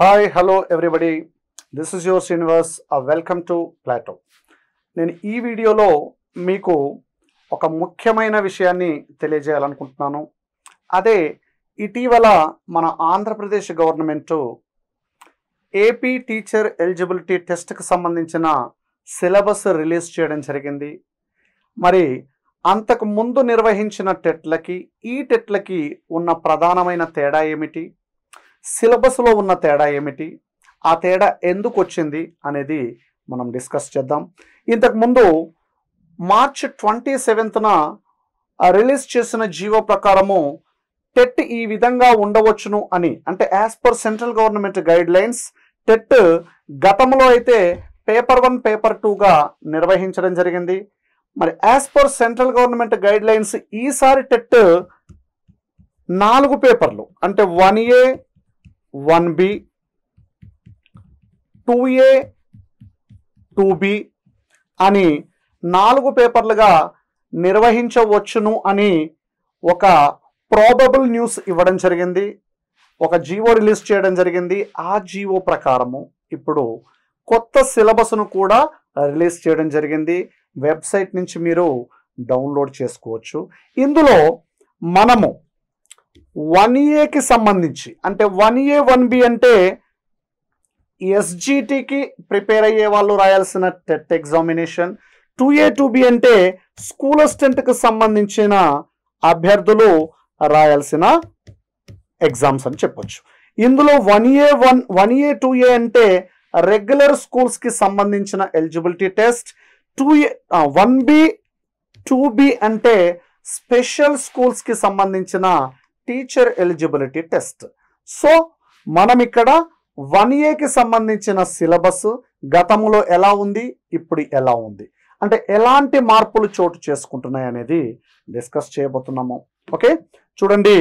hi hello everybody this is your Srinivas welcome to Plato నేను ఈ వీడియోలో మీకు ఒక ముఖ్యమైన విషయాన్ని తెలియజేయాలనుకుంటున్నాను అదే ఇటీవల మన Andhra Pradesh government AP teacher eligibility టెస్ట్కి సంబంధించిన సిలబస్ రిలీజ్ చేయడం జరిగింది మరి అంతకు ముందు నిర్వహించిన టెట్లకి ఈ టెట్లకి ఉన్న ప్రధానమైన తేడా ఏమిటి సిలబస్లో ఉన్న తేడా ఏమిటి ఆ తేడా ఎందుకు వచ్చింది అనేది మనం డిస్కస్ చేద్దాం ఇంతకు ముందు మార్చ్ ట్వంటీ సెవెంత్న రిలీజ్ చేసిన జీవో ప్రకారము టెట్ ఈ విధంగా ఉండవచ్చును అని అంటే as per central government guidelines TET గతంలో అయితే పేపర్ వన్ పేపర్ టూగా నిర్వహించడం జరిగింది మరి as per central government guidelines ఈసారి టెట్ నాలుగు పేపర్లు అంటే one A one B two A two B అని నాలుగు పేపర్లుగా నిర్వహించవచ్చును అని ఒక ప్రాబబుల్ న్యూస్ ఇవ్వడం జరిగింది ఒక జీవో రిలీజ్ చేయడం జరిగింది ఆ జీవో ప్రకారము ఇప్పుడు కొత్త సిలబస్ను కూడా రిలీజ్ చేయడం జరిగింది వెబ్సైట్ నుంచి మీరు డౌన్లోడ్ చేసుకోవచ్చు ఇందులో మనము వన్ ఏకి సంబంధించి అంటే వన్ ఏ వన్ బి అంటే ఎస్జిటికి ప్రిపేర్ అయ్యే వాళ్ళు రాయాల్సిన TET examination two A two B అంటే స్కూల్ అసిస్టెంట్కి సంబంధించిన అభ్యర్థులు రాయాల్సిన ఎగ్జామ్స్ అని చెప్పొచ్చు ఇందులో one A one one A two A అంటే రెగ్యులర్ స్కూల్స్కి సంబంధించిన eligibility test two A one B two B అంటే స్పెషల్ స్కూల్స్కి సంబంధించిన టీచర్ ఎలిజిబిలిటీ టెస్ట్ సో మనం ఇక్కడ వన్ ఏకి సంబంధించిన సిలబస్ గతంలో ఎలా ఉంది ఇప్పుడు ఎలా ఉంది అంటే ఎలాంటి మార్పులు చోటు చేసుకుంటున్నాయి అనేది డిస్కస్ చేయబోతున్నాము ఓకే చూడండి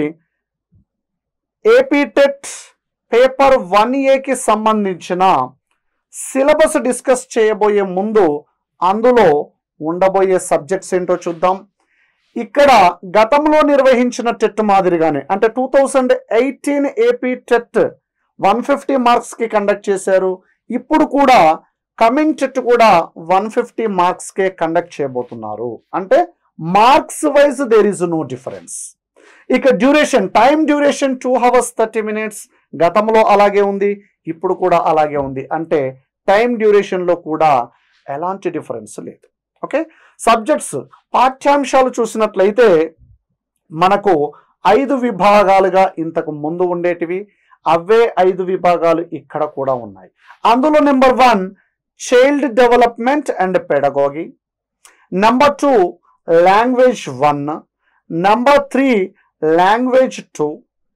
ఏపీ టెట్ పేపర్ వన్ ఏకి సంబంధించిన సిలబస్ డిస్కస్ చేయబోయే ముందు అందులో ఉండబోయే సబ్జెక్ట్స్ ఏంటో చూద్దాం ఇక్కడ గతంలో నిర్వహించిన టెట్ మాదిరిగానే అంటే two thousand eighteen AP TET one fifty మార్క్స్కి కండక్ట్ చేశారు ఇప్పుడు కూడా కమింగ్ టెట్ కూడా వన్ ఫిఫ్టీ మార్క్స్కే కండక్ట్ చేయబోతున్నారు అంటే marks wise there is no difference ఇక duration time duration two hours thirty minutes గతంలో అలాగే ఉంది ఇప్పుడు కూడా అలాగే ఉంది అంటే టైం డ్యూరేషన్లో కూడా ఎలాంటి డిఫరెన్స్ లేదు ఓకే సబ్జెక్ట్స్ పాఠ్యాంశాలు చూసినట్లయితే మనకు ఐదు విభాగాలుగా ఇంతకు ముందు ఉండేటివి అవే ఐదు విభాగాలు ఇక్కడ కూడా ఉన్నాయి అందులో number one child development and pedagogy number two language one number three language two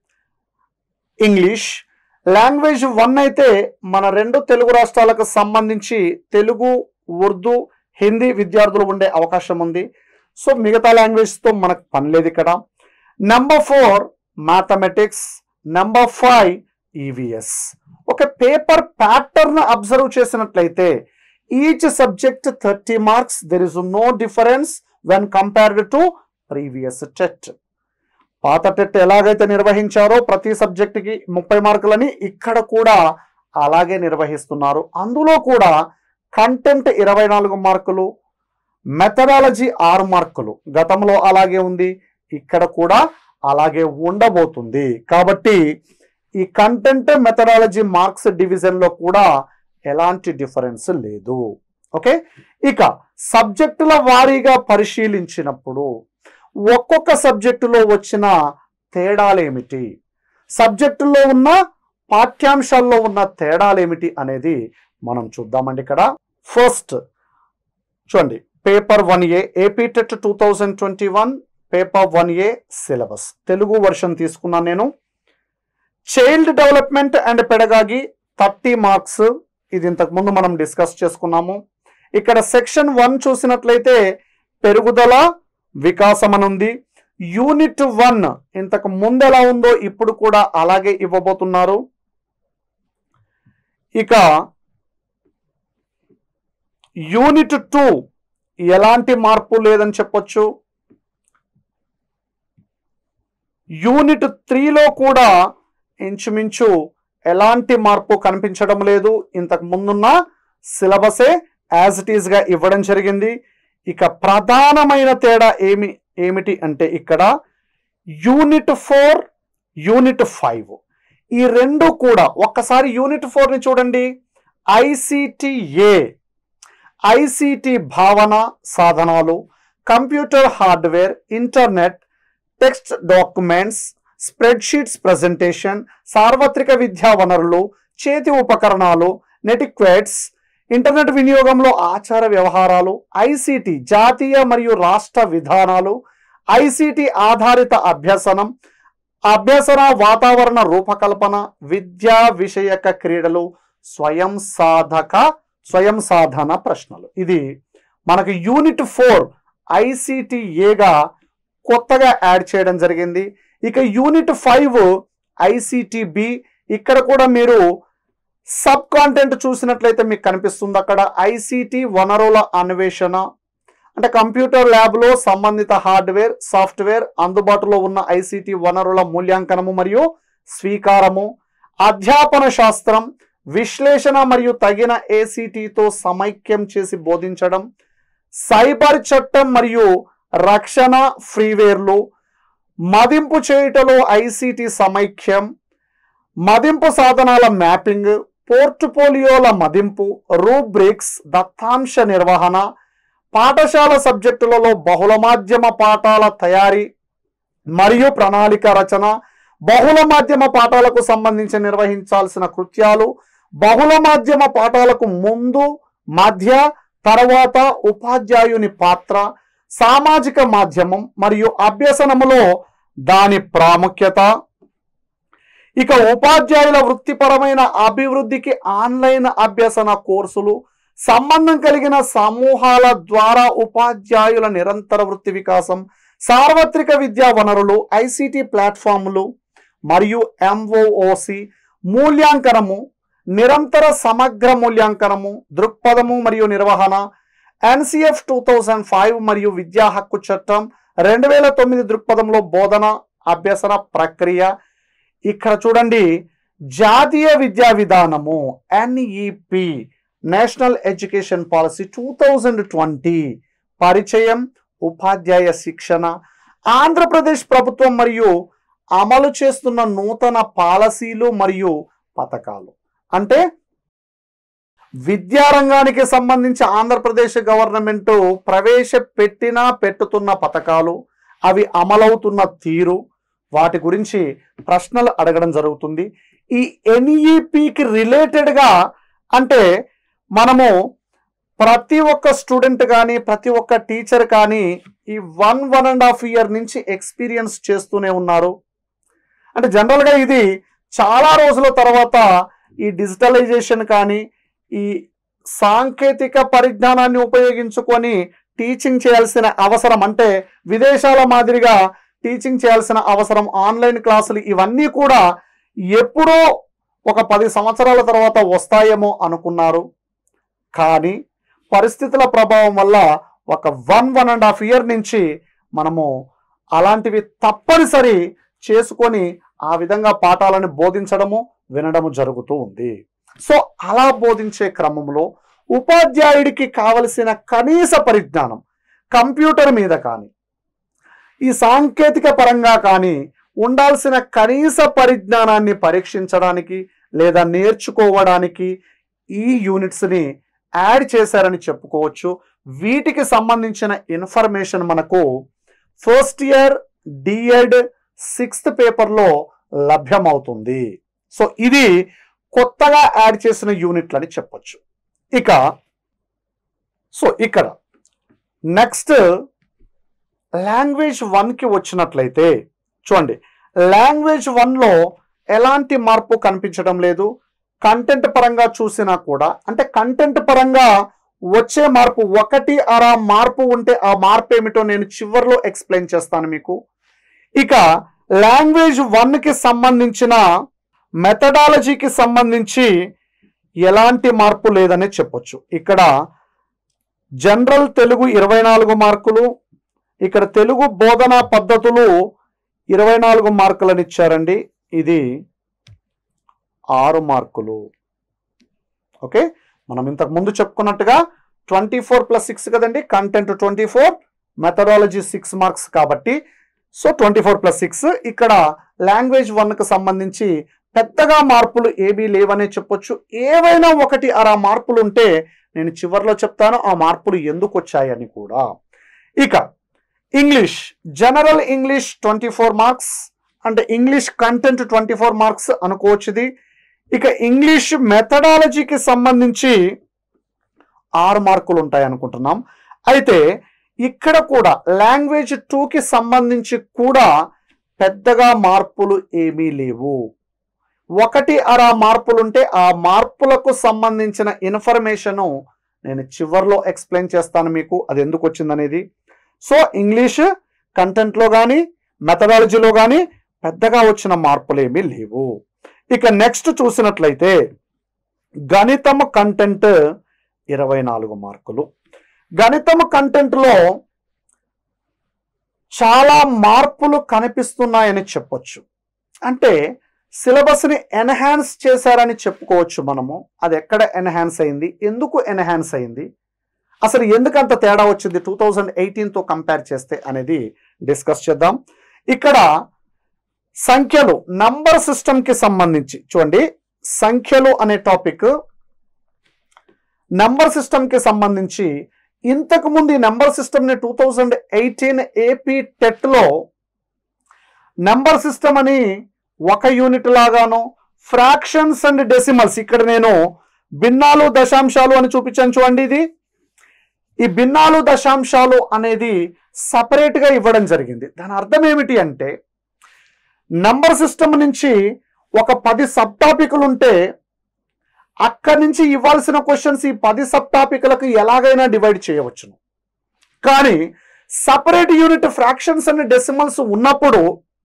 English language one అయితే మన రెండు తెలుగు రాష్ట్రాలకు సంబంధించి తెలుగు ఉర్దూ హిందీ విద్యార్థులు ఉండే అవకాశం ఉంది సో మిగతా లాంగ్వేజ్తో మనకు పని లేదు ఇక్కడ number four mathematics number five EVS ఒక పేపర్ ప్యాటర్న్ అబ్జర్వ్ చేసినట్లయితే each subject thirty marks there is no difference when compared to previous TET పాత టెట్ ఎలాగైతే నిర్వహించారో ప్రతి సబ్జెక్టుకి ముప్పై మార్కులని ఇక్కడ కూడా అలాగే నిర్వహిస్తున్నారు అందులో కూడా కంటెంట్ ఇరవై నాలుగు మార్కులు మెథడాలజీ ఆరు మార్కులు గతంలో అలాగే ఉంది ఇక్కడ కూడా అలాగే ఉండబోతుంది కాబట్టి ఈ కంటెంట్ మెథడాలజీ మార్క్స్ డివిజన్లో కూడా ఎలాంటి డిఫరెన్స్ లేదు ఓకే ఇక సబ్జెక్టుల వారీగా పరిశీలించినప్పుడు ఒక్కొక్క సబ్జెక్టులో వచ్చిన తేడాలేమిటి సబ్జెక్టులో ఉన్న పాఠ్యాంశాల్లో ఉన్న తేడాలేమిటి అనేది మనం చూద్దామండి ఇక్కడ ఫస్ట్ చూడండి paper one A AP TET two thousand twenty one paper one A syllabus Telugu version తీసుకున్నాను నేను child development and pedagogy thirty marks ఇది ఇంతకుముందు మనం డిస్కస్ చేసుకున్నాము ఇక్కడ సెక్షన్ వన్ చూసినట్లయితే పెరుగుదల వికాసం అని ఉంది యూనిట్ వన్ ఇంతకు ముందు ఎలా ఉందో ఇప్పుడు కూడా అలాగే ఇవ్వబోతున్నారు ఇక యూనిట్ టూ ఎలాంటి మార్పు లేదని చెప్పొచ్చు యూనిట్ త్రీలో కూడా ఇంచుమించు ఎలాంటి మార్పు కనిపించడం లేదు ఇంతకు ముందున్న సిలబసే యాజ్ ఇట్ ఈస్గా ఇవ్వడం జరిగింది ఇక ప్రధానమైన తేడా ఏమి ఏమిటి అంటే ఇక్కడ యూనిట్ ఫోర్ యూనిట్ ఫైవ్ ఈ రెండు కూడా ఒక్కసారి యూనిట్ ఫోర్ని చూడండి ఐసిటిఏ ఐసిటి భావన సాధనాలు computer hardware internet text documents spreadsheets presentation సార్వత్రిక విద్యా వనరులు చేతి ఉపకరణాలు నెటిక్వేట్స్ ఇంటర్నెట్ వినియోగంలో ఆచార వ్యవహారాలు ఐసిటి జాతీయ మరియు రాష్ట్ర విధానాలు ఐసిటి ఆధారిత అభ్యసనం అభ్యసన వాతావరణ రూపకల్పన విద్యా విషయక క్రీడలు స్వయం సాధక స్వయం సాధన ప్రశ్నలు ఇది మనకు యూనిట్ ఫోర్ ఐసిటిఏగా కొత్తగా యాడ్ చేయడం జరిగింది ఇక యూనిట్ ఫైవ్ ఐసిటిబి ఇక్కడ కూడా మీరు సబ్ కాంటెంట్ చూసినట్లయితే మీకు కనిపిస్తుంది అక్కడ ఐసిటి వనరుల అన్వేషణ అంటే కంప్యూటర్ ల్యాబ్లో సంబంధిత హార్డ్వేర్ సాఫ్ట్వేర్ అందుబాటులో ఉన్న ఐసిటి వనరుల మూల్యాంకనము మరియు స్వీకారము అధ్యాపన శాస్త్రం విశ్లేషణ మరియు తగిన ఏసీటీతో సమైక్యం చేసి బోధించడం సైబర్ చట్టం మరియు రక్షణ ఫ్రీవేర్లు మదింపు చేయుటలో ఐసిటి సమైక్యం మదింపు సాధనాల మ్యాపింగ్ పోర్ట్ఫోలియోల మదింపు రూబ్రిక్స్ దత్తాంశ నిర్వహణ పాఠశాల సబ్జెక్టులలో బహుళ మాధ్యమ పాఠాల తయారీ మరియు ప్రణాళిక రచన బహుళ మాధ్యమ పాఠాలకు సంబంధించి నిర్వహించాల్సిన కృత్యాలు బహుళ మాధ్యమ పాఠాలకు ముందు మధ్య తర్వాత ఉపాధ్యాయుని పాత్ర సామాజిక మాధ్యమం మరియు అభ్యసనములో దాని ప్రాముఖ్యత ఇక ఉపాధ్యాయుల వృత్తిపరమైన అభివృద్ధికి ఆన్లైన్ అభ్యసన కోర్సులు సంబంధం కలిగిన సమూహాల ద్వారా ఉపాధ్యాయుల నిరంతర వృత్తి వికాసం సార్వత్రిక విద్యా వనరులు ఐసిటి ప్లాట్ఫామ్లు మరియు ఎంఓఓసి మూల్యాంకనము నిరంతర సమగ్ర మూల్యాంకనము దృక్పథము మరియు నిర్వహణ ఎన్సిఎఫ్ టూ థౌజండ్ ఫైవ్ మరియు విద్యా హక్కు చట్టం రెండు వేల తొమ్మిది దృక్పథంలో బోధన అభ్యసన ప్రక్రియ ఇక్కడ చూడండి జాతీయ విద్యా విధానము NEP national education policy two thousand twenty పరిచయం ఉపాధ్యాయ శిక్షణ ఆంధ్రప్రదేశ్ ప్రభుత్వం మరియు అమలు చేస్తున్న నూతన పాలసీలు మరియు పథకాలు అంటే విద్యారంగానికి సంబంధించి ఆంధ్రప్రదేశ్ గవర్నమెంట్ ప్రవేశపెట్టిన పెట్టుతున్న పథకాలు అవి అమలవుతున్న తీరు వాటి గురించి ప్రశ్నలు అడగడం జరుగుతుంది ఈ ఎన్ఈపికి రిలేటెడ్గా అంటే మనము ప్రతి ఒక్క స్టూడెంట్ కానీ ప్రతి ఒక్క టీచర్ కానీ ఈ one one and half year నుంచి ఎక్స్పీరియన్స్ చేస్తూనే ఉన్నారు అంటే జనరల్గా ఇది చాలా రోజుల తర్వాత ఈ డిజిటలైజేషన్ కానీ ఈ సాంకేతిక పరిజ్ఞానాన్ని ఉపయోగించుకొని టీచింగ్ చేయాల్సిన అవసరం అంటే విదేశాల మాదిరిగా టీచింగ్ చేయాల్సిన అవసరం ఆన్లైన్ క్లాసులు ఇవన్నీ కూడా ఎప్పుడో ఒక పది సంవత్సరాల తర్వాత వస్తాయేమో అనుకున్నారు కానీ పరిస్థితుల ప్రభావం వల్ల ఒక one one and half year నుంచి మనము అలాంటివి తప్పనిసరి చేసుకొని ఆ విధంగా పాఠాలను బోధించడము వినడము జరుగుతూ ఉంది సో అలా బోధించే క్రమంలో ఉపాధ్యాయుడికి కావలసిన కనీస పరిజ్ఞానం కంప్యూటర్ మీద కానీ ఈ సాంకేతిక పరంగా కానీ ఉండాల్సిన కనీస పరిజ్ఞానాన్ని పరీక్షించడానికి లేదా నేర్చుకోవడానికి ఈ యూనిట్స్ని యాడ్ చేశారని చెప్పుకోవచ్చు వీటికి సంబంధించిన ఇన్ఫర్మేషన్ మనకు ఫస్ట్ ఇయర్ డిఎడ్ సిక్స్త్ పేపర్లో లభ్యమవుతుంది సో ఇది కొత్తగా యాడ్ చేసిన యూనిట్లు అని చెప్పొచ్చు ఇక సో ఇక్కడ నెక్స్ట్ లాంగ్వేజ్ వన్కి వచ్చినట్లయితే చూడండి లాంగ్వేజ్ వన్లో ఎలాంటి మార్పు కనిపించడం లేదు కంటెంట్ పరంగా చూసినా కూడా అంటే కంటెంట్ పరంగా వచ్చే మార్పు ఒకటి అర మార్పు ఉంటే ఆ మార్పు ఏమిటో నేను చివరిలో ఎక్స్ప్లెయిన్ చేస్తాను మీకు ఇక లాంగ్వేజ్ వన్కి సంబంధించిన మెథడాలజీకి సంబంధించి ఎలాంటి మార్పు లేదని చెప్పొచ్చు ఇక్కడ జనరల్ తెలుగు ఇరవై నాలుగు మార్కులు ఇక్కడ తెలుగు బోధనా పద్ధతులు ఇరవై నాలుగు మార్కులను ఇచ్చారండి ఇది ఆరు మార్కులు ఓకే మనం ఇంతకు ముందు చెప్పుకున్నట్టుగా ట్వంటీ ఫోర్ ప్లస్ సిక్స్ కదండి content twenty four methodology six marks కాబట్టి so twenty four plus six ఇక్కడ లాంగ్వేజ్ వన్కి సంబంధించి పెద్దగా మార్పులు ఏమీ లేవనే చెప్పొచ్చు ఏవైనా ఒకటి అరా మార్పులు ఉంటే నేను చివరిలో చెప్తాను ఆ మార్పులు ఎందుకు వచ్చాయని కూడా ఇక English general English twenty four marks అంటే English content twenty four marks అనుకోవచ్చుది ఇక ఇంగ్లీష్ మెథడాలజీకి సంబంధించి ఆరు మార్కులు ఉంటాయి అనుకుంటున్నాం అయితే ఇక్కడ కూడా లాంగ్వేజ్ టూకి సంబంధించి కూడా పెద్దగా మార్పులు ఏమీ లేవు ఒకటి అర మార్పులు ఉంటే ఆ మార్పులకు సంబంధించిన ఇన్ఫర్మేషను నేను చివర్లో ఎక్స్ప్లెయిన్ చేస్తాను మీకు అది ఎందుకు వచ్చిందనేది సో ఇంగ్లీష్ కంటెంట్లో కానీ మెథడాలజీలో కానీ పెద్దగా వచ్చిన మార్పులు ఏమీ లేవు ఇక నెక్స్ట్ చూసినట్లయితే గణితము కంటెంట్ ఇరవై నాలుగు మార్కులు గణితము కంటెంట్లో చాలా మార్పులు కనిపిస్తున్నాయని చెప్పొచ్చు అంటే సిలబస్ని ఎన్హాన్స్ చేశారని చెప్పుకోవచ్చు మనము అది ఎక్కడ ఎన్హాన్స్ అయింది ఎందుకు ఎన్హాన్స్ అయింది అసలు ఎందుకు అంత తేడా వచ్చింది టూ థౌజండ్ ఎయిటీన్తో కంపేర్ చేస్తే అనేది డిస్కస్ చేద్దాం ఇక్కడ సంఖ్యలు నంబర్ సిస్టమ్కి సంబంధించి చూడండి సంఖ్యలు అనే టాపిక్ నంబర్ సిస్టమ్కి సంబంధించి ఇంతకు ముందు ఈ నెంబర్ సిస్టమ్ని టూ థౌజండ్ ఎయిటీన్ ఏపీ టెట్లో నెంబర్ సిస్టమ్ అని ఒక యూనిట్ లాగాను ఫ్రాక్షన్స్ అండ్ డెసిమల్స్ ఇక్కడ నేను భిన్నాలు దశాంశాలు అని చూపించాను చూడండి ఇది ఈ భిన్నాలు దశాంశాలు అనేది సపరేట్గా ఇవ్వడం జరిగింది దాని అర్థం ఏమిటి అంటే నంబర్ సిస్టమ్ నుంచి ఒక పది సబ్ టాపిక్లు ఉంటే అక్కడి నుంచి ఇవ్వాల్సిన క్వశ్చన్స్ ఈ పది సబ్ టాపిక్లకు ఎలాగైనా డివైడ్ చేయవచ్చును కానీ separate unit fractions and decimals ఉన్నప్పుడు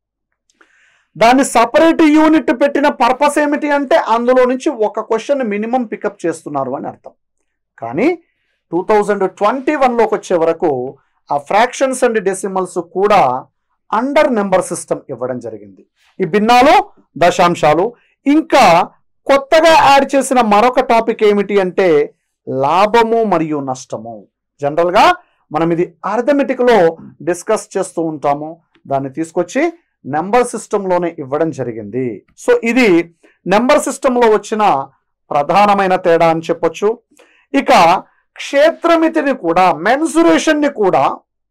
దాన్ని సపరేట్ యూనిట్ పెట్టిన పర్పస్ ఏమిటి అంటే అందులో నుంచి ఒక క్వశ్చన్ మినిమం పికప్ చేస్తున్నారు అని అర్థం కానీ టూ థౌజండ్ ట్వంటీ వన్లోకి వచ్చే వరకు ఆ ఫ్రాక్షన్స్ అండ్ డెసిమల్స్ కూడా అండర్ నెంబర్ సిస్టమ్ ఇవ్వడం జరిగింది ఈ భిన్నాలు దశాంశాలు ఇంకా కొత్తగా యాడ్ చేసిన మరొక టాపిక్ ఏమిటి అంటే లాభము మరియు నష్టము జనరల్గా మనం ఇది అర్థమెటిక్లో డిస్కస్ చేస్తూ ఉంటాము దాన్ని తీసుకొచ్చి నెంబర్ సిస్టంలోనే ఇవ్వడం జరిగింది సో ఇది నెంబర్ సిస్టంలో వచ్చిన ప్రధానమైన తేడా అని చెప్పొచ్చు ఇక క్షేత్రమితిని కూడా మెన్సురేషన్ని కూడా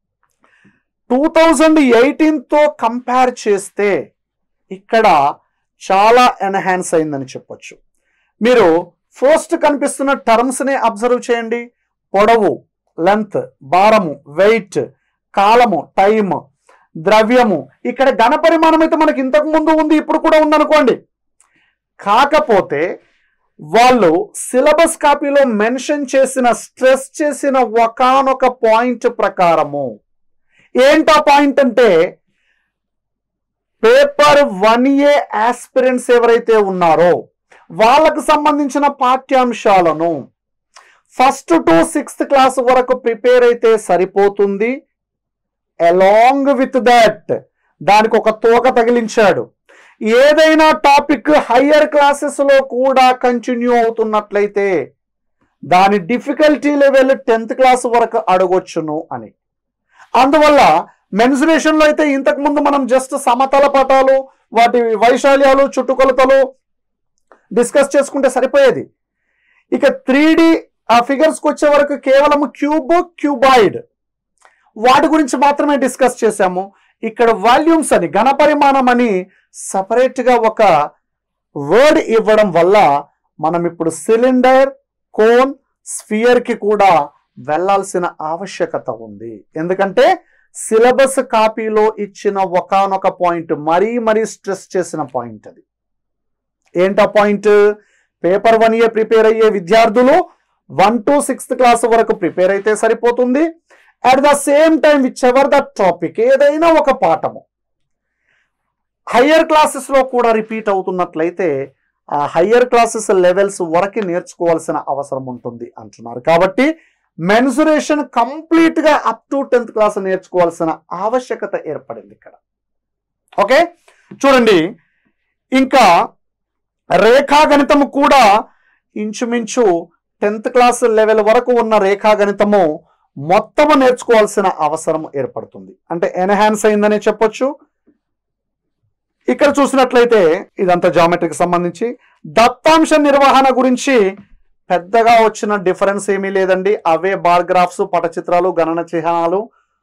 టూ థౌజండ్ ఎయిటీన్తో కంపేర్ చేస్తే ఇక్కడ చాలా ఎన్హాన్స్ అయిందని చెప్పొచ్చు మీరు ఫస్ట్ కనిపిస్తున్న టర్మ్స్ని అబ్జర్వ్ చేయండి పొడవు లెంత్ భారము వెయిట్ కాలము టైమ్ ద్రవ్యము ఇక్కడ ఘన పరిమాణం అయితే మనకి ఇంతకు ముందు ఉంది ఇప్పుడు కూడా ఉందనుకోండి కాకపోతే వాళ్ళు సిలబస్ కాపీలో మెన్షన్ చేసిన స్ట్రెస్ చేసిన ఒకానొక పాయింట్ ప్రకారము ఏంటా పాయింట్ అంటే పేపర్ వన్ ఏ ఆస్పిరెంట్స్ ఎవరైతే ఉన్నారో వాళ్ళకు సంబంధించిన పాఠ్యాంశాలను ఫస్ట్ టు సిక్స్త్ క్లాస్ వరకు ప్రిపేర్ అయితే సరిపోతుంది అలాంగ్ విత్ దట్ దానికి ఒక తోక తగిలించాడు ఏదైనా టాపిక్ హయ్యర్ క్లాసెస్లో కూడా కంటిన్యూ అవుతున్నట్లయితే దాని డిఫికల్టీ లెవెల్ టెన్త్ క్లాస్ వరకు అడగొచ్చును అని అందువల్ల మెన్సురేషన్లో అయితే ఇంతకు ముందు మనం జస్ట్ సమతల పటాలు వాటి వైశాల్యాలు చుట్టుకొలతలు డిస్కస్ చేసుకుంటే సరిపోయేది ఇక త్రీ ఆ ఫిగర్స్కి వచ్చే వరకు కేవలం క్యూబ్ క్యూబాయిడ్ వాటి గురించి మాత్రమే డిస్కస్ చేశాము ఇక్కడ వాల్యూమ్స్ అని ఘనపరిమాణం అని సపరేట్గా ఒక వర్డ్ ఇవ్వడం వల్ల మనం ఇప్పుడు సిలిండర్ కోన్ స్ఫియర్కి కూడా వెళ్ళాల్సిన ఆవశ్యకత ఉంది ఎందుకంటే సిలబస్ కాపీలో ఇచ్చిన ఒకానొక పాయింట్ మరీ మరీ స్ట్రెస్ చేసిన పాయింట్ అది ఏంటా point paper one year prepare అయ్యే విద్యార్థులు వన్ టు సిక్స్త్ క్లాస్ వరకు ప్రిపేర్ అయితే సరిపోతుంది at the same time whichever the topic ఏదైనా ఒక పాఠము హయ్యర్ క్లాసెస్లో కూడా రిపీట్ అవుతున్నట్లయితే ఆ హయ్యర్ క్లాసెస్ లెవెల్స్ వరకు నేర్చుకోవాల్సిన అవసరం ఉంటుంది అంటున్నారు కాబట్టి మెన్సురేషన్ కంప్లీట్గా అప్ టు టెన్త్ క్లాస్ నేర్చుకోవాల్సిన ఆవశ్యకత ఏర్పడింది ఇక్కడ ఓకే చూడండి ఇంకా రేఖాగణితము కూడా ఇంచుమించు టెన్త్ క్లాస్ లెవెల్ వరకు ఉన్న రేఖాగణితము మొత్తము నేర్చుకోవాల్సిన అవసరం ఏర్పడుతుంది అంటే ఎన్హాన్స్ అయిందనే చెప్పొచ్చు ఇక్కడ చూసినట్లయితే ఇదంతా జామెట్రీకి సంబంధించి దత్తాంశ నిర్వహణ గురించి పెద్దగా వచ్చిన డిఫరెన్స్ ఏమీ లేదండి అవే బార్ గ్రాఫ్స్ పటచిత్రాలు గణన చిహ్నాలు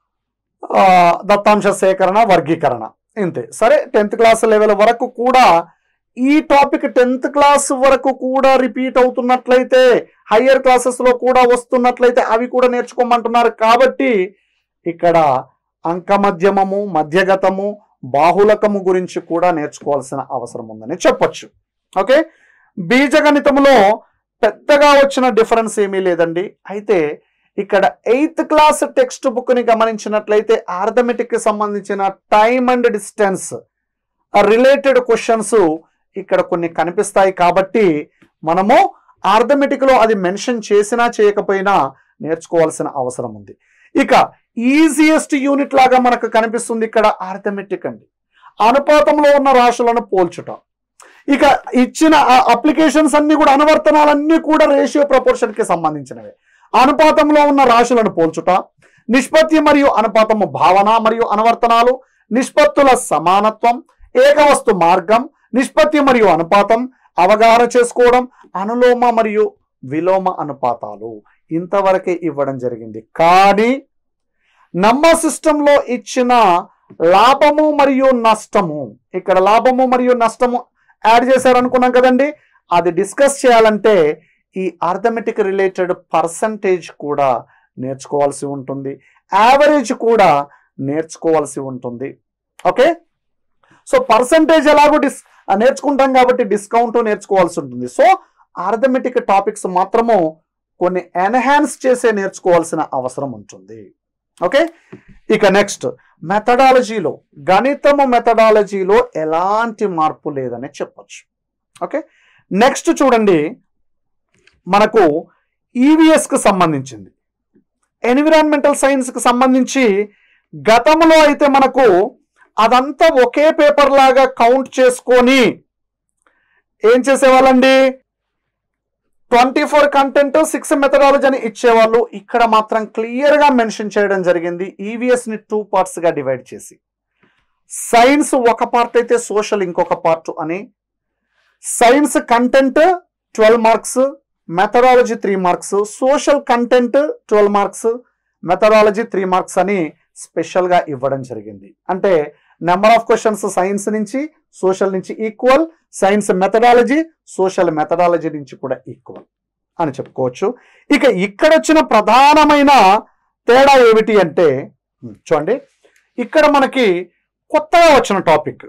ఆ, దత్తాంశ సేకరణ వర్గీకరణ ఇంతే సరే టెన్త్ క్లాస్ లెవెల్ వరకు కూడా ఈ టాపిక్ టెన్త్ క్లాస్ వరకు కూడా రిపీట్ అవుతున్నట్లయితే హయ్యర్ క్లాసెస్ లో కూడా వస్తున్నట్లయితే అవి కూడా నేర్చుకోమంటున్నారు కాబట్టి ఇక్కడ అంకమధ్యమము మధ్యగతము బాహులకము గురించి కూడా నేర్చుకోవాల్సిన అవసరం ఉందని చెప్పొచ్చు ఓకే బీజగణితములో పెద్దగా వచ్చిన డిఫరెన్స్ ఏమీ లేదండి అయితే ఇక్కడ ఎయిత్ క్లాస్ టెక్స్ట్ బుక్ ని గమనించినట్లయితే ఆర్థమెటిక్ కి సంబంధించిన time and distance related questions ఇక్కడ కొన్ని కనిపిస్తాయి కాబట్టి మనము ఆర్థమెటిక్ లో అది మెన్షన్ చేసినా చేయకపోయినా నేర్చుకోవాల్సిన అవసరం ఉంది ఇక ఈజియెస్ట్ యూనిట్ లాగా మనకు కనిపిస్తుంది ఇక్కడ ఆర్థమెటిక్ అండి అనుపాతంలో ఉన్న రాశులను పోల్చుట ఇక ఇచ్చిన అప్లికేషన్స్ అన్ని కూడా అనువర్తనాలన్నీ కూడా రేషియో ప్రపోర్షన్ కి సంబంధించినవే అనుపాతంలో ఉన్న రాశులను పోల్చుట నిష్పత్తి మరియు అనుపాతము భావన మరియు అనువర్తనాలు నిష్పత్తుల సమానత్వం ఏకవస్తు మార్గం నిష్పత్తి మరియు అనుపాతం అవగాహన చేసుకోవడం అనులోమ మరియు విలోమ అనుపాతాలు ఇంతవరకే ఇవ్వడం జరిగింది కానీ నంబర్ సిస్టంలో ఇచ్చిన లాభము మరియు నష్టము ఇక్కడ లాభము మరియు నష్టము యాడ్ చేశారు అనుకున్నాం కదండి అది డిస్కస్ చేయాలంటే ఈ ఆర్థమెటిక్ రిలేటెడ్ పర్సంటేజ్ కూడా నేర్చుకోవాల్సి ఉంటుంది యావరేజ్ కూడా నేర్చుకోవాల్సి ఉంటుంది ఓకే సో పర్సంటేజ్ ఎలాగో డిస్ నేర్చుకుంటాం కాబట్టి డిస్కౌంట్ నేర్చుకోవాల్సి ఉంటుంది సో ఆర్థమెటిక్ టాపిక్స్ మాత్రము కొన్ని ఎన్హాన్స్ చేసే నేర్చుకోవాల్సిన అవసరం ఉంటుంది ఓకే ఇక నెక్స్ట్ మెథడాలజీలో గణితము మెథడాలజీలో ఎలాంటి మార్పు లేదని చెప్పొచ్చు ఓకే నెక్స్ట్ చూడండి మనకు ఈవీఎస్కి సంబంధించింది ఎన్విరాన్మెంటల్ సైన్స్కి సంబంధించి గతంలో అయితే మనకు అదంతా ఒకే పేపర్ లాగా కౌంట్ చేసుకొని ఏం చేసేవాళ్ళండి twenty four content six methodology అని ఇచ్చేవాళ్ళు ఇక్కడ మాత్రం క్లియర్గా మెన్షన్ చేయడం జరిగింది ఈవీఎస్ని టూ పార్ట్స్గా డివైడ్ చేసి సైన్స్ ఒక పార్ట్ అయితే సోషల్ ఇంకొక పార్ట్ అని science content twelve marks methodology three marks social content twelve marks methodology three marks అని స్పెషల్గా ఇవ్వడం జరిగింది అంటే నెంబర్ ఆఫ్ క్వశ్చన్స్ సైన్స్ నుంచి సోషల్ నుంచి equal science methodology social methodology నుంచి కూడా ఈక్వల్ అని చెప్పుకోవచ్చు ఇక ఇక్కడ వచ్చిన ప్రధానమైన తేడా ఏమిటి అంటే ఉమ్, చూడండి ఇక్కడ మనకి కొత్తగా వచ్చిన టాపిక్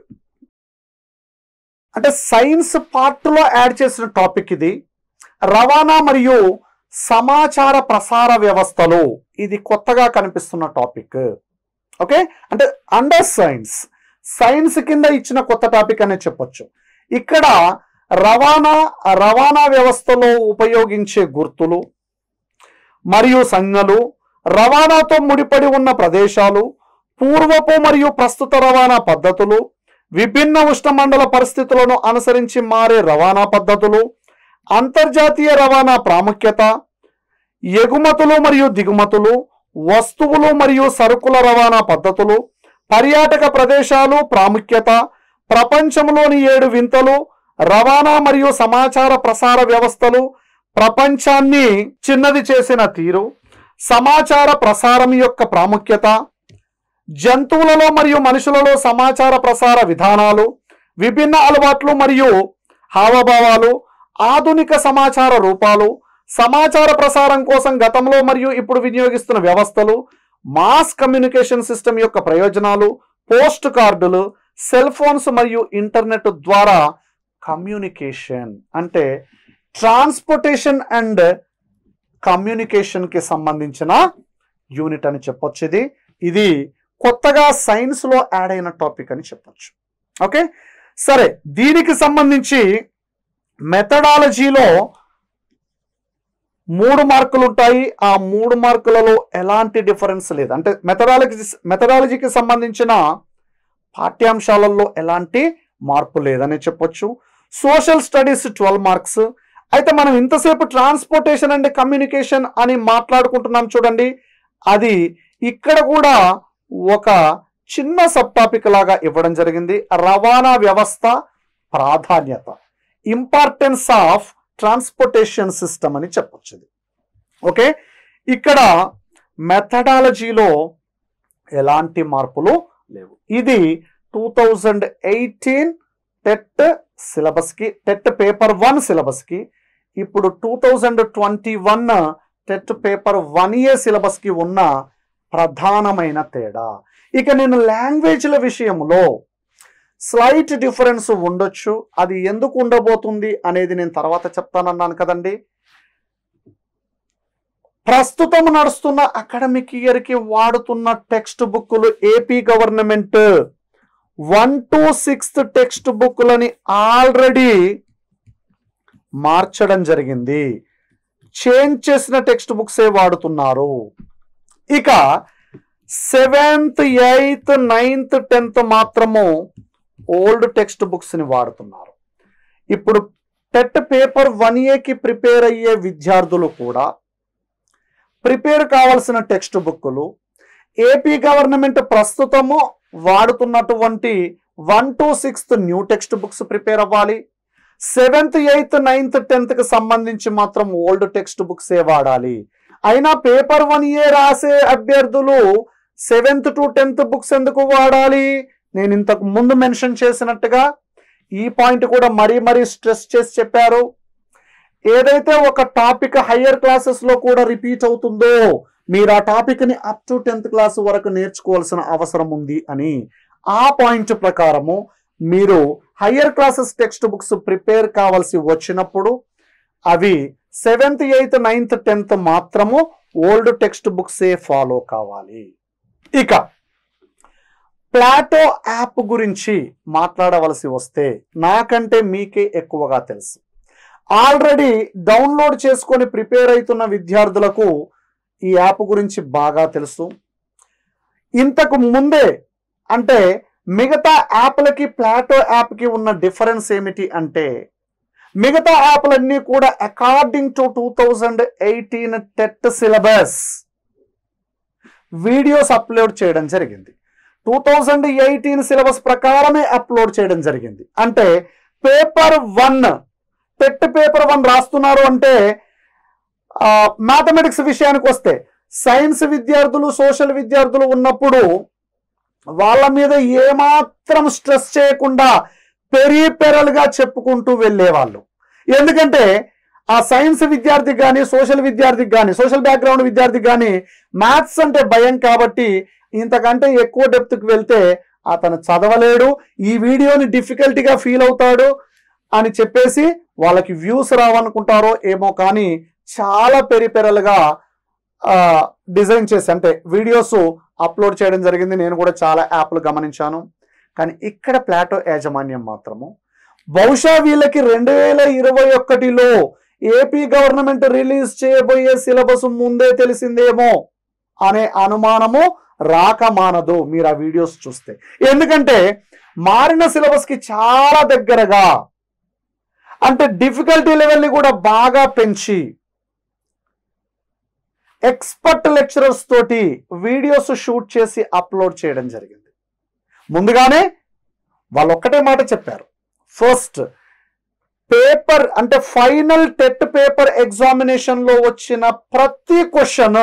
అంటే సైన్స్ పార్ట్లో యాడ్ చేసిన టాపిక్ ఇది రవాణా మరియు సమాచార ప్రసార వ్యవస్థలు ఇది కొత్తగా కనిపిస్తున్న టాపిక్ ఓకే అంటే అండర్ సైన్స్ సైన్స్ కింద ఇచ్చిన కొత్త టాపిక్ అనే చెప్పొచ్చు ఇక్కడ రవాణా రవాణా వ్యవస్థలో ఉపయోగించే గుర్తులు మరియు సంజ్ఞలు రవాణాతో ముడిపడి ఉన్న ప్రదేశాలు పూర్వపు మరియు ప్రస్తుత రవాణా పద్ధతులు విభిన్న ఉష్ణమండల పరిస్థితులను అనుసరించి మారే రవాణా పద్ధతులు అంతర్జాతీయ రవాణా ప్రాముఖ్యత ఎగుమతులు మరియు దిగుమతులు వస్తువులు మరియు సరుకుల రవాణా పద్ధతులు పర్యాటక ప్రదేశాలు ప్రాముఖ్యత ప్రపంచంలోని ఏడు వింతలు రవాణా మరియు సమాచార ప్రసార వ్యవస్థలు ప్రపంచాన్ని చిన్నది చేసిన తీరు సమాచార ప్రసారం యొక్క ప్రాముఖ్యత జంతువులలో మరియు మనుషులలో సమాచార ప్రసార విధానాలు విభిన్న అలవాట్లు మరియు హావభావాలు ఆధునిక సమాచార రూపాలు సమాచార ప్రసారం కోసం గతంలో మరియు ఇప్పుడు వినియోగిస్తున్న వ్యవస్థలు మాస్ కమ్యూనికేషన్ సిస్టమ్ యొక్క ప్రయోజనాలు పోస్ట్ కార్డులు సెల్ ఫోన్స్ మరియు ఇంటర్నెట్ ద్వారా కమ్యూనికేషన్ అంటే ట్రాన్స్పోర్టేషన్ అండ్ కమ్యూనికేషన్కి సంబంధించిన యూనిట్ అని చెప్పొచ్చు ఇది ఇది కొత్తగా సైన్స్లో యాడ్ అయిన టాపిక్ అని చెప్పొచ్చు ఓకే సరే దీనికి సంబంధించి మెథడాలజీలో మూడు మార్కులు ఉంటాయి ఆ మూడు మార్కులలో ఎలాంటి డిఫరెన్స్ లేదు అంటే మెథడాలజీ మెథడాలజీకి సంబంధించిన పాఠ్యాంశాలలో ఎలాంటి మార్పు లేదని చెప్పొచ్చు సోషల్ స్టడీస్ ట్వెల్వ్ మార్క్స్ అయితే మనం ఇంతసేపు ట్రాన్స్పోర్టేషన్ అండ్ కమ్యూనికేషన్ అని మాట్లాడుకుంటున్నాం చూడండి అది ఇక్కడ కూడా ఒక చిన్న సబ్ టాపిక్ లాగా ఇవ్వడం జరిగింది రవాణా వ్యవస్థ ప్రాధాన్యత ఇంపార్టెన్స్ ఆఫ్ ట్రాన్స్పోర్టేషన్ సిస్టమ్ అని చెప్పొచ్చు ఇది ఓకే ఇక్కడ మెథడాలజీలో ఎలాంటి మార్పులు లేవు ఇది టూ థౌజండ్ ఎయిటీన్ టెట్ సిలబస్కి టెట్ పేపర్ వన్ సిలబస్కి ఇప్పుడు two thousand twenty one TET paper one A సిలబస్కి ఉన్న ప్రధానమైన తేడా ఇక నేను లాంగ్వేజ్ల విషయంలో స్లైట్ డిఫరెన్స్ ఉండొచ్చు అది ఎందుకు ఉండబోతుంది అనేది నేను తర్వాత చెప్తానన్నాను కదండి ప్రస్తుతం నడుస్తున్న అకాడమిక్ ఇయర్కి వాడుతున్న టెక్స్ట్ బుక్లు AP government one to sixth text బుక్లని ఆల్రెడీ మార్చడం జరిగింది చేంజ్ చేసిన టెక్స్ట్ బుక్సే వాడుతున్నారు ఇక సెవెంత్ ఎయిత్ నైన్త్ టెన్త్ మాత్రము ఓల్డ్ టెక్స్ట్ బుక్స్ని వాడుతున్నారు ఇప్పుడు టెట్ పేపర్ వన్ ఏకి ప్రిపేర్ అయ్యే విద్యార్థులు కూడా ప్రిపేర్ కావాల్సిన టెక్స్ట్ బుక్లు ఏపీ గవర్నమెంట్ ప్రస్తుతము వాడుతున్నటువంటి one to sixth new text books prepare అవ్వాలి సెవెంత్ ఎయిత్ నైన్త్ టెన్త్ కి సంబంధించి మాత్రం ఓల్డ్ టెక్స్ట్ బుక్స్ ఏ వాడాలి అయినా పేపర్ వన్ ఏ రాసే అభ్యర్థులు సెవెంత్ టు టెన్త్ బుక్స్ ఎందుకు వాడాలి నేను ఇంతకు ముందు మెన్షన్ చేసినట్టుగా ఈ పాయింట్ కూడా మరీ మరీ స్ట్రెస్ చేసి చెప్పారు ఏదైతే ఒక టాపిక్ హయ్యర్ క్లాసెస్ లో కూడా రిపీట్ అవుతుందో మీరు ఆ టాపిక్ ని అప్ టు టెన్త్ క్లాస్ వరకు నేర్చుకోవాల్సిన అవసరం ఉంది అని ఆ పాయింట్ ప్రకారము మీరు higher classes text books prepare కావాల్సి వచ్చినప్పుడు అవి సెవెంత్ ఎయిత్ నైన్త్ టెన్త్ మాత్రము ఓల్డ్ టెక్స్ట్ బుక్సే ఫాలో కావాలి ఇక ప్లాటో యాప్ గురించి మాట్లాడవలసి వస్తే నాకంటే మీకే ఎక్కువగా తెలుసు ఆల్రెడీ డౌన్లోడ్ చేసుకొని ప్రిపేర్ అవుతున్న విద్యార్థులకు ఈ యాప్ గురించి బాగా తెలుసు ఇంతకు ముందే అంటే మిగతా యాప్లకి ప్లాటో యాప్కి ఉన్న డిఫరెన్స్ ఏమిటి అంటే మిగతా యాప్లన్నీ కూడా according to two thousand eighteen TET syllabus videos upload చేయడం జరిగింది టూ థౌజండ్ ఎయిటీన్ సిలబస్ ప్రకారమే అప్లోడ్ చేయడం జరిగింది అంటే paper one TET paper one రాస్తున్నారు అంటే మ్యాథమెటిక్స్ విషయానికి వస్తే సైన్స్ విద్యార్థులు సోషల్ విద్యార్థులు ఉన్నప్పుడు వాళ్ళ మీద ఏమాత్రం స్ట్రెస్ చేయకుండా పెరిపెరలుగా చెప్పుకుంటూ వెళ్ళేవాళ్ళు ఎందుకంటే ఆ సైన్స్ విద్యార్థికి కానీ సోషల్ విద్యార్థికి కానీ సోషల్ బ్యాక్గ్రౌండ్ విద్యార్థికి కానీ మ్యాథ్స్ అంటే భయం కాబట్టి ఇంతకంటే ఎక్కువ డెప్త్కి వెళ్తే అతను చదవలేడు ఈ వీడియోని డిఫికల్టీగా ఫీల్ అవుతాడు అని చెప్పేసి వాళ్ళకి వ్యూస్ రావనుకుంటారో ఏమో కానీ చాలా పెరిపెరలుగా డిజైన్ చేసి అంటే వీడియోస్ అప్లోడ్ చేయడం జరిగింది నేను కూడా చాలా యాప్లు గమనించాను కానీ ఇక్కడ ప్లాటో యాజమాన్యం మాత్రము బహుశా వీళ్ళకి రెండు వేల ఇరవై ఒకటిలో ఏపీ గవర్నమెంట్ రిలీజ్ చేయబోయే సిలబస్ ముందే తెలిసిందేమో అనే అనుమానము రాక మానదు మీరు ఆ వీడియోస్ చూస్తే ఎందుకంటే మారిన సిలబస్కి చాలా దగ్గరగా అంటే డిఫికల్టీ లెవెల్ని కూడా బాగా పెంచి ఎక్స్పర్ట్ లెక్చరర్స్ తోటి వీడియోస్ షూట్ చేసి అప్లోడ్ చేయడం జరిగింది ముందుగానే వాళ్ళు ఒక్కటే మాట చెప్పారు ఫస్ట్ పేపర్ అంటే ఫైనల్ టెట్ పేపర్ ఎగ్జామినేషన్ లో వచ్చిన ప్రతి క్వశ్చన్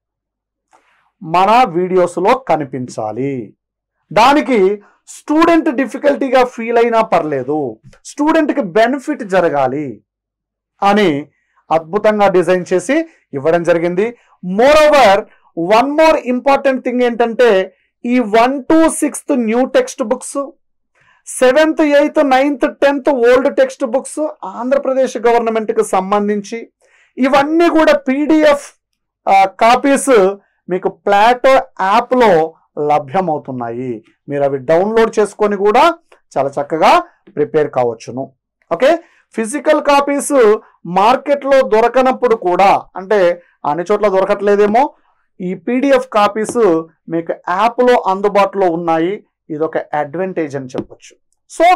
మన వీడియోస్లో కనిపించాలి దానికి స్టూడెంట్ డిఫికల్టీగా ఫీల్ అయినా పర్లేదు స్టూడెంట్కి బెనిఫిట్ జరగాలి అని అద్భుతంగా డిజైన్ చేసి ఇవ్వడం జరిగింది moreover one more important thing ఏంటంటే ఈ one to sixth new text books seventh eighth ninth tenth old text books Andhra Pradesh గవర్నమెంట్కి సంబంధించి ఇవన్నీ కూడా పీడిఎఫ్ కాపీస్ మీకు ప్లాటో యాప్లో లభ్యమవుతున్నాయి మీరు అవి డౌన్లోడ్ చేసుకొని కూడా చాలా చక్కగా ప్రిపేర్ కావచ్చును ఓకే ఫిజికల్ కాపీస్ మార్కెట్లో దొరకనప్పుడు కూడా అంటే అన్ని చోట్ల దొరకట్లేదేమో ఈ పీడిఎఫ్ కాపీస్ మీకు యాప్లో అందుబాటులో ఉన్నాయి ఇది ఒక అడ్వాంటేజ్ అని చెప్పొచ్చు సో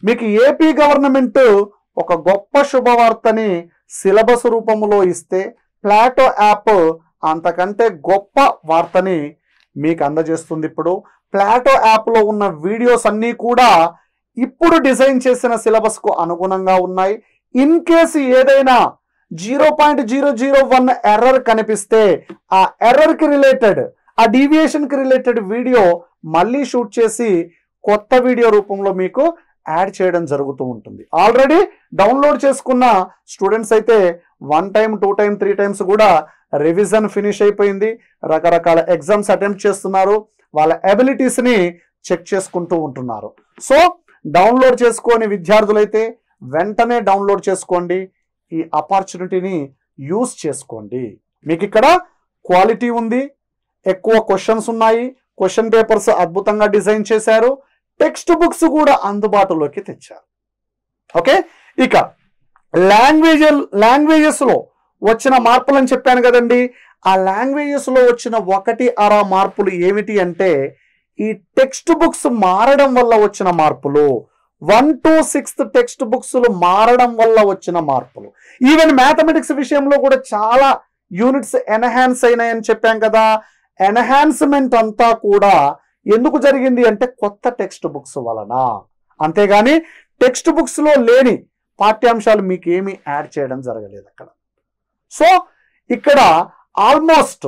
మీకు ఏపీ గవర్నమెంట్ ఒక గొప్ప శుభవార్తని సిలబస్ రూపంలో ఇస్తే ప్లాటో యాప్ అంతకంటే గొప్ప వార్తని మీకు అందజేస్తుంది ఇప్పుడు ప్లాటో యాప్లో ఉన్న వీడియోస్ అన్నీ కూడా ఇప్పుడు డిజైన్ చేసిన సిలబస్కు అనుగుణంగా ఉన్నాయి ఇన్ కేసు ఏదైనా zero point zero zero one error కనిపిస్తే ఆ ఎర్రర్కి రిలేటెడ్ ఆ డీవియేషన్కి రిలేటెడ్ వీడియో మళ్ళీ షూట్ చేసి కొత్త వీడియో రూపంలో మీకు యాడ్ చేయడం జరుగుతూ ఉంటుంది ఆల్రెడీ డౌన్లోడ్ చేసుకున్న స్టూడెంట్స్ అయితే one time two time three times కూడా రివిజన్ ఫినిష్ అయిపోయింది రకరకాల ఎగ్జామ్స్ అటెంప్ట్ చేస్తున్నారు వాళ్ళ అబిలిటీస్ని చెక్ చేసుకుంటూ ఉంటున్నారు సో డౌన్లోడ్ చేసుకోని విద్యార్థులైతే వెంటనే డౌన్లోడ్ చేసుకోండి ఈ ఆపర్చునిటీని యూస్ చేసుకోండి మీకు ఇక్కడ క్వాలిటీ ఉంది ఎక్కువ క్వశ్చన్స్ ఉన్నాయి క్వశ్చన్ పేపర్స్ అద్భుతంగా డిజైన్ చేశారు టెక్స్ట్ బుక్స్ కూడా అందుబాటులోకి తెచ్చారు ఓకే ఇక లాంగ్వేజ్ లాంగ్వేజెస్లో వచ్చిన మార్పులు అని చెప్పాను కదండి ఆ లాంగ్వేజెస్లో వచ్చిన ఒకటి అర మార్పులు ఏమిటి అంటే ఈ టెక్స్ట్ బుక్స్ మారడం వల్ల వచ్చిన మార్పులు one to sixth text books మారడం వల్ల వచ్చిన మార్పులు ఈవెన్ మ్యాథమెటిక్స్ విషయంలో కూడా చాలా యూనిట్స్ ఎన్హాన్స్ అయినాయని చెప్పాం కదా ఎన్హాన్స్మెంట్ అంతా కూడా ఎందుకు జరిగింది అంటే కొత్త టెక్స్ట్ బుక్స్ వలన అంతేగాని టెక్స్ట్ బుక్స్లో లేని పాఠ్యాంశాలు మీకు ఏమీ యాడ్ చేయడం జరగలేదు అక్కడ సో ఇక్కడ ఆల్మోస్ట్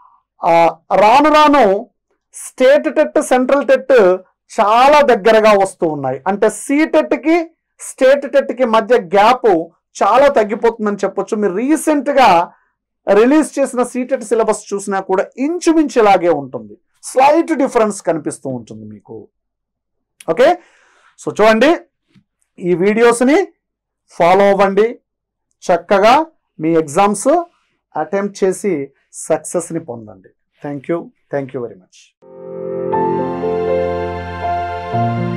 రాను రాను స్టేట్ టెట్ సెంట్రల్ టెట్ చాలా దగ్గరగా వస్తూ ఉన్నాయి అంటే సి టెట్కి స్టేట్ టెట్కి మధ్య గ్యాప్ చాలా తగ్గిపోతుందని చెప్పొచ్చు మీరు రీసెంట్గా రిలీజ్ చేసిన సీటెట్ సిలబస్ చూసినా కూడా ఇంచుమించు ఇలాగే ఉంటుంది స్లైట్ డిఫరెన్స్ కనిపిస్తూ ఉంటుంది మీకు ఓకే సో చూడండి ఈ వీడియోస్ని ఫాలో అవ్వండి చక్కగా మీ ఎగ్జామ్స్ అటెంప్ట్ చేసి సక్సెస్ని పొందండి thank you thank you very much